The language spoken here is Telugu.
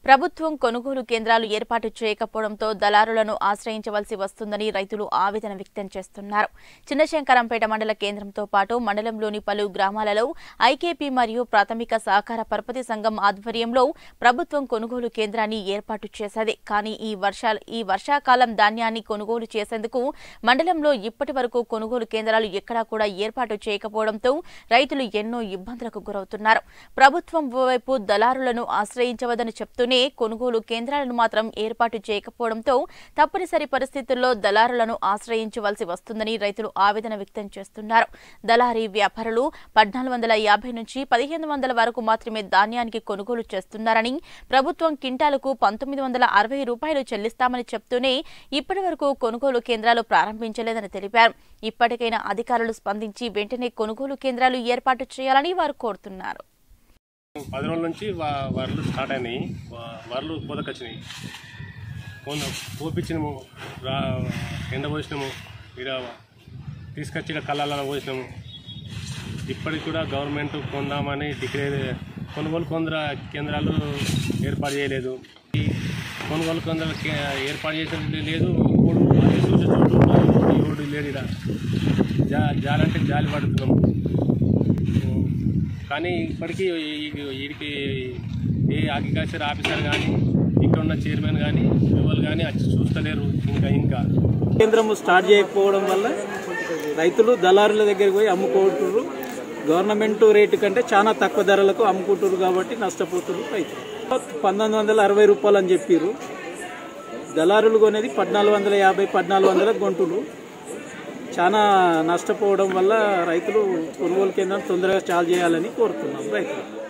ప్రభుత్వం కొనుగోలు కేంద్రాలు ఏర్పాటు చేయకపోవడంతో దళారులను ఆశ్రయించవలసి వస్తుందని రైతులు ఆవేదన వ్యక్తం చేస్తున్నారు చిన్నశంకరంపేట మండల కేంద్రంతో పాటు మండలంలోని పలు గ్రామాలలో ఐకేపీ మరియు ప్రాథమిక సహకార పరపతి సంఘం ఆధ్వర్యంలో ప్రభుత్వం కొనుగోలు కేంద్రాన్ని ఏర్పాటు చేసేది కానీ ఈ వర్షాలు ఈ వర్షాకాలం ధాన్యాన్ని కొనుగోలు చేసేందుకు మండలంలో ఇప్పటి వరకు కొనుగోలు కేంద్రాలు ఎక్కడా కూడా ఏర్పాటు చేయకపోవడంతో రైతులు ఎన్నో ఇబ్బందులకు గురవుతున్నారు ప్రభుత్వం ఓవైపు దళారులను ఆశ్రయించవద్దని చెప్తూనే కొనుగోలు కేంద్రాలను మాత్రం ఏర్పాటు చేయకపోవడంతో తప్పనిసరి పరిస్థితుల్లో దళారులను ఆశ్రయించవలసి వస్తుందని రైతులు ఆవేదన వ్యక్తం చేస్తున్నారు దళారీ వ్యాపారులు పద్నాలుగు వందల యాభై నుంచి పదిహేను వందల వరకు మాత్రమే ధాన్యానికి కొనుగోలు చేస్తున్నారని ప్రభుత్వం కింటాలకు పంతొమ్మిది వందల అరవై రూపాయలు చెల్లిస్తామని చెప్తూనే ఇప్పటి వరకు కొనుగోలు కేంద్రాలు ప్రారంభించలేదని తెలిపారు ఇప్పటికైనా అధికారులు స్పందించి వెంటనే కొనుగోలు కేంద్రాలు ఏర్పాటు చేయాలని వారు కోరుతున్నారు పది రోజుల నుంచి వా- వరలు స్టార్ట్ అయినాయి వా- వరలు కోతకొచ్చినాయి కొంత పోపించినాము రా ఎండ పోసినాము ఇక్కడ తీసుకొచ్చి ఇక్కడ కళ్ళల్లో పోసినాము ఇప్పటికి కూడా గవర్నమెంట్ కొందామని డిక్లేర్ కొనుగోలు కేంద్ర కేంద్రాలు ఏర్పాటు చేయలేదు ఈ కొనుగోలు కేంద్రాలు కే- ఏర్పాటు చేసినట్టు లేదు ఇప్పుడు అదే చూసి చూస్తుంటారు ఎవడు లేడు ఇక్కడ జా జాలంటే జాలి పడుతున్నాము కానీ ఇప్పటికీ ఈ- వీడికి ఏ అగ్రికల్చర్ ఆఫీసర్ కానీ ఇక్కడ ఉన్న చైర్మన్ కానీ ఎవరు కానీ వచ్చి చూస్తలేరు ఇంకా ఇంకా కేంద్రము స్టార్ట్ చేయకపోవడం వల్ల రైతులు దళారుల దగ్గరికి పోయి అమ్ముకుంటున్నారు గవర్నమెంట్ రేటు కంటే చాలా తక్కువ ధరలకు అమ్ముకుంటున్నారు కాబట్టి నష్టపోతున్నారు రైతులు పంతొమ్మిది వందల అరవై రూపాయలు అని చెప్పారు దళారులు కొనేది పద్నాలుగు వందల యాభై పద్నాలుగు వందలకు కొంటున్నారు చాలా నష్టపోవడం వల్ల రైతులు కొనుగోలు కేంద్రం తొందరగా చాలు చేయాలని కోరుతున్నాం రైతులు